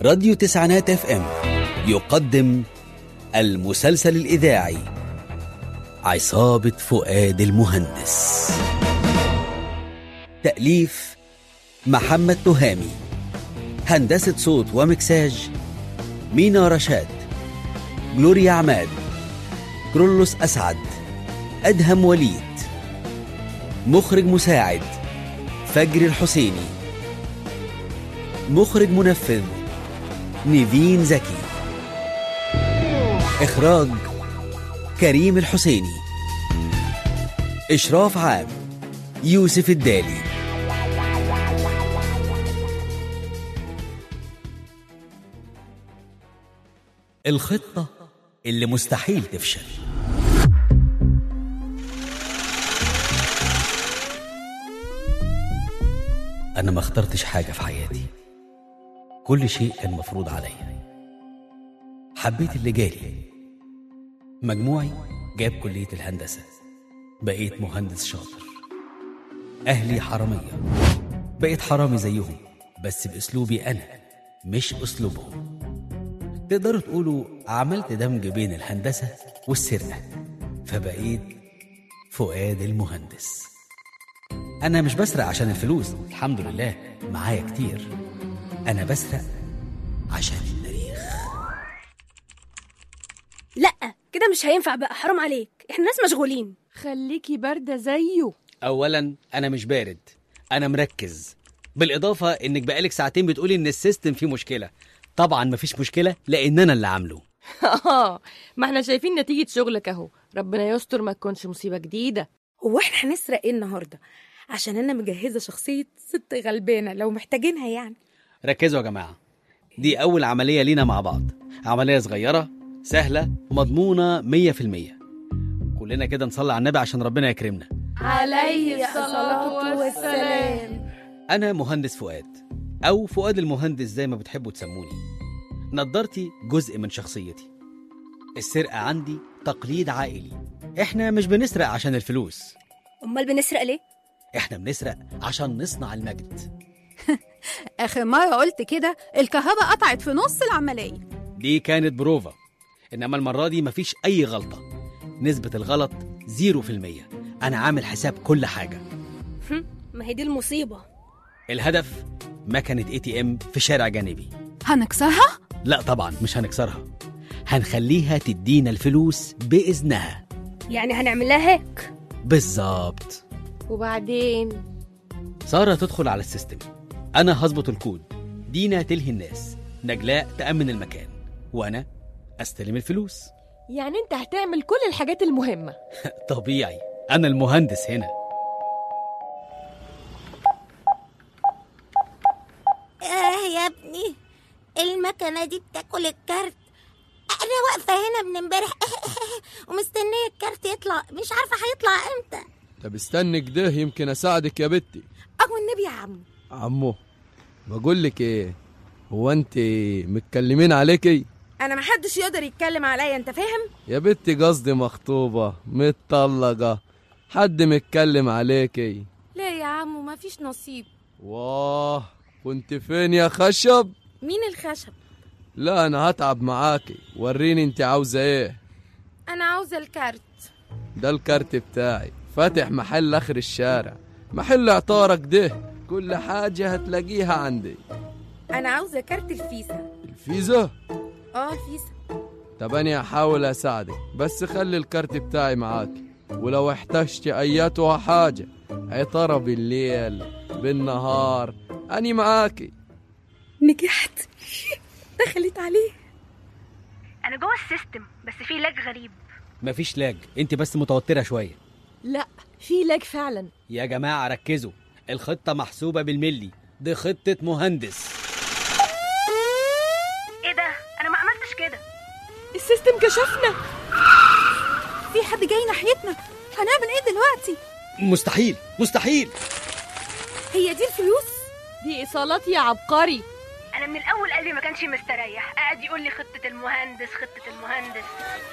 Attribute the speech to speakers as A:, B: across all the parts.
A: راديو تسعينات اف ام يقدم المسلسل الإذاعي عصابة فؤاد المهندس تأليف محمد تهامي هندسة صوت ومكساج مينا رشاد جلوريا عماد كرولوس أسعد أدهم وليد مخرج مساعد فجر الحسيني مخرج منفذ نيفين زكي إخراج كريم الحسيني إشراف عام يوسف الدالي الخطة اللي مستحيل تفشل أنا ما اخترتش حاجة في حياتي كل شيء كان مفروض عليا حبيت اللي جالي مجموعي جاب كلية الهندسة بقيت مهندس شاطر أهلي حرامية بقيت حرامي زيهم بس بأسلوبي أنا مش أسلوبهم تقدروا تقولوا عملت دمج بين الهندسة والسرقة فبقيت فؤاد المهندس أنا مش بسرق عشان الفلوس الحمد لله معايا كتير أنا بسرق عشان التاريخ
B: لا كده مش هينفع بقى حرام عليك احنا ناس مشغولين
C: خليكي باردة زيه
A: أولا أنا مش بارد أنا مركز بالإضافة إنك بقالك ساعتين بتقولي إن السيستم فيه مشكلة طبعا مفيش مشكلة لأن أنا اللي عامله
C: اه ما احنا شايفين نتيجة شغلك اهو ربنا يستر ما تكونش مصيبة جديدة
B: هو احنا هنسرق ايه النهارده عشان انا مجهزه شخصيه ست غلبانه لو محتاجينها يعني
A: ركزوا يا جماعة دي أول عملية لينا مع بعض عملية صغيرة سهلة مضمونة مية في المية كلنا كده نصلي على النبي عشان ربنا يكرمنا
C: عليه الصلاة
B: والسلام.
A: أنا مهندس فؤاد أو فؤاد المهندس زي ما بتحبوا تسموني نضارتي جزء من شخصيتي السرقة عندي تقليد عائلي إحنا مش بنسرق عشان الفلوس
B: امال بنسرق ليه
A: إحنا بنسرق عشان نصنع المجد
D: آخر مرة قلت كده الكهرباء قطعت في نص العملية
A: دي كانت بروفا إنما المرة دي مفيش أي غلطة نسبة الغلط زيرو في المية أنا عامل حساب كل حاجة
B: ما هي دي المصيبه
A: الهدف مكنة اي تي ام في شارع جانبي
D: هنكسرها؟
A: لا طبعا مش هنكسرها هنخليها تدينا الفلوس بإذنها
B: يعني هنعمل لها هيك
A: بالظبط
C: وبعدين
A: سارة تدخل على السيستم أنا هظبط الكود دينا تلهي الناس نجلاء تأمن المكان وأنا أستلم الفلوس
C: يعني انت هتعمل كل الحاجات المهمة
A: طبيعي أنا المهندس هنا
E: آه يا ابني المكنة دي بتاكل الكارت أنا واقفة هنا من امبارح ومستنية الكارت يطلع مش عارفة هيطلع امتى
F: طب استنى كده يمكن اساعدك يا بنتي
E: أهو النبي يا عم
F: عمو بقول لك ايه هو انت متكلمين عليكي
B: انا محدش يقدر يتكلم عليا انت فاهم
F: يا بنتي قصدي مخطوبة متطلقة حد متكلم عليكي
E: لا يا عم مفيش نصيب
F: واه كنت فين يا خشب
E: مين الخشب
F: لا انا هتعب معاكي وريني انت عاوزة ايه
E: أنا عاوزة الكارت
F: ده الكارت بتاعي فاتح محل اخر الشارع محل عطارك ده كل حاجة هتلاقيها عندي
B: انا عاوزه كارت الفيزا
F: الفيزا
B: اه الفيزا
F: طب انا هحاول اساعدك بس خلي الكارت بتاعي معاك ولو احتجت اياتها حاجة عطارة بالليل بالنهار اني معاكي
B: نجحت دخلت عليه
G: انا جوه السيستم بس في لاج غريب
A: مفيش لاج انت بس متوترة شوية
C: لا في لاج فعلا
A: يا جماعة ركزوا الخطة محسوبة بالملي دي خطة مهندس
G: ايه ده انا ما عملتش كده
C: السيستم كشفنا
D: في حد جاي ناحيتنا هنعمل ايه دلوقتي؟
A: مستحيل مستحيل
B: هي دي الفلوس
C: دي ايصالات يا عبقري
G: انا من الاول قلبي ما كانش مستريح قاعد يقول لي خطه المهندس خطه المهندس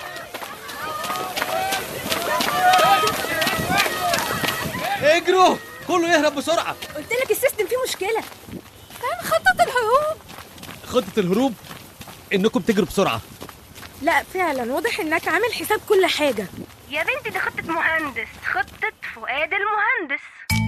A: اجروا كله يهرب بسرعة
B: قلت لك السيستم فيه مشكله
D: خطة الهروب
A: خطه الهروب انكم تجروا بسرعه
B: لا فعلا واضح انك عامل حساب كل حاجه
G: يا بنتي دي خطة مهندس خطة فؤاد المهندس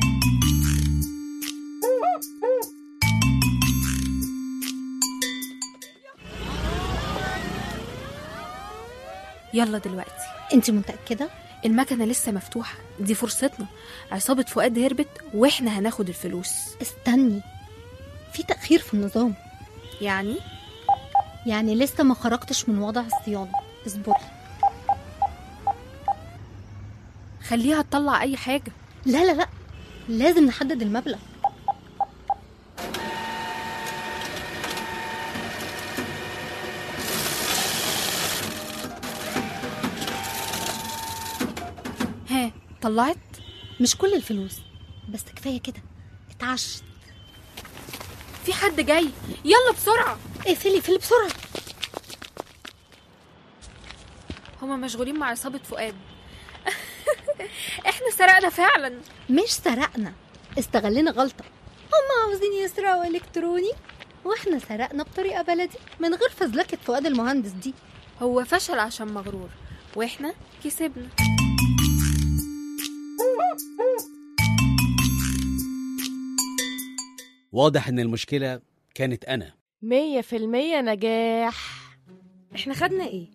B: يلا دلوقتي
E: انت متأكدة؟
B: المكنه لسه مفتوحه دي فرصتنا عصابه فؤاد هربت واحنا هناخد الفلوس
E: استني في تأخير في النظام
B: يعني
E: يعني لسه ما خرجتش من وضع الصيانة اصبري
B: خليها تطلع اي حاجه
E: لا لا لا لازم نحدد المبلغ
B: ها طلعت
E: مش كل الفلوس بس كفاية كده اتعشت
B: في حد جاي يلا بسرعه
E: اقفلي اقفلي بسرعة
B: هما مشغولين مع عصابه فؤاد احنا سرقنا فعلا
E: مش سرقنا استغلنا غلطة هم عاوزين يسرقوا إلكتروني واحنا سرقنا بطريقة بلدي من غير فزلكة فؤاد المهندس دي
B: هو فشل عشان مغرور واحنا كسبنا
A: واضح ان المشكله كانت انا
C: مية في المية نجاح
B: احنا خدنا ايه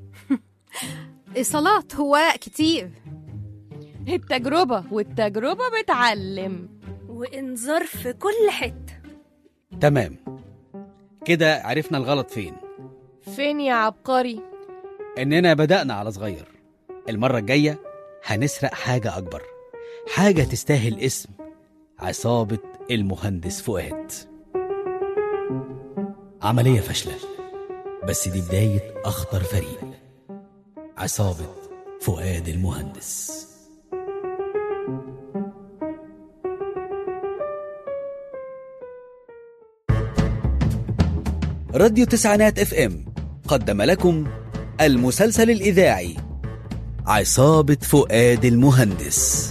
D: ايصالات وورق كتير
C: التجربة والتجربة بتعلم
B: وانذار في كل حته
A: تمام كده عرفنا الغلط فين
C: فين يا عبقري
A: اننا بدأنا على صغير المرة الجاية هنسرق حاجة أكبر حاجة تستاهل اسم عصابة المهندس فؤاد عملية فاشلة بس دي بداية أخطر فريق عصابة فؤاد المهندس راديو تسعينات اف ام قدم لكم المسلسل الإذاعي عصابة فؤاد المهندس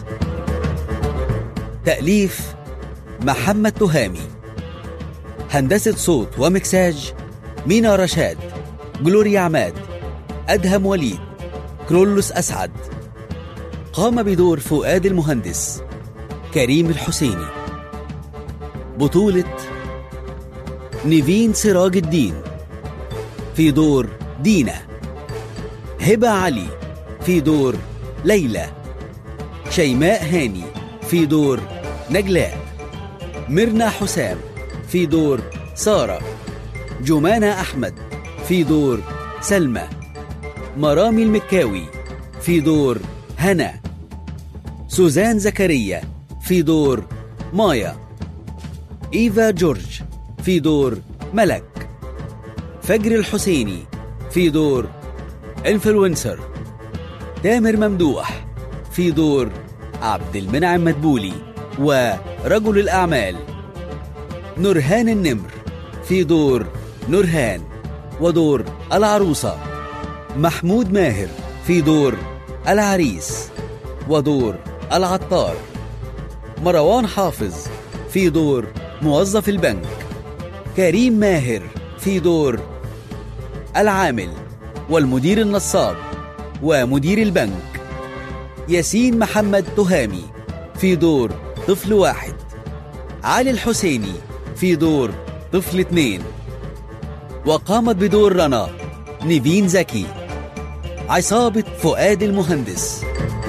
A: تأليف محمد تهامي هندسة صوت ومكساج مينا رشاد جلوريا عماد أدهم وليد كرولوس أسعد قام بدور فؤاد المهندس كريم الحسيني بطولة نيفين سراج الدين في دور دينا هبة علي في دور ليلى شيماء هاني في دور نجلاء ميرنا حسام في دور سارة جمانة أحمد في دور سلمى مرامي المكاوي في دور هنا سوزان زكريا في دور مايا إيفا جورج في دور ملك فجر الحسيني في دور انفلونسر تامر ممدوح في دور عبد المنعم مدبولي ورجل الأعمال نورهان النمر في دور نورهان ودور العروسة محمود ماهر في دور العريس ودور العطار مروان حافظ في دور موظف البنك كريم ماهر في دور العامل والمدير النصاب ومدير البنك ياسين محمد تهامي في دور طفل واحد علي الحسيني في دور طفل اتنين وقامت بدور رنا نيفين زكي عصابة فؤاد المهندس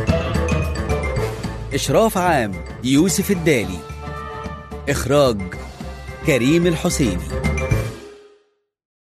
A: إشراف عام يوسف الدالي إخراج كريم الحسيني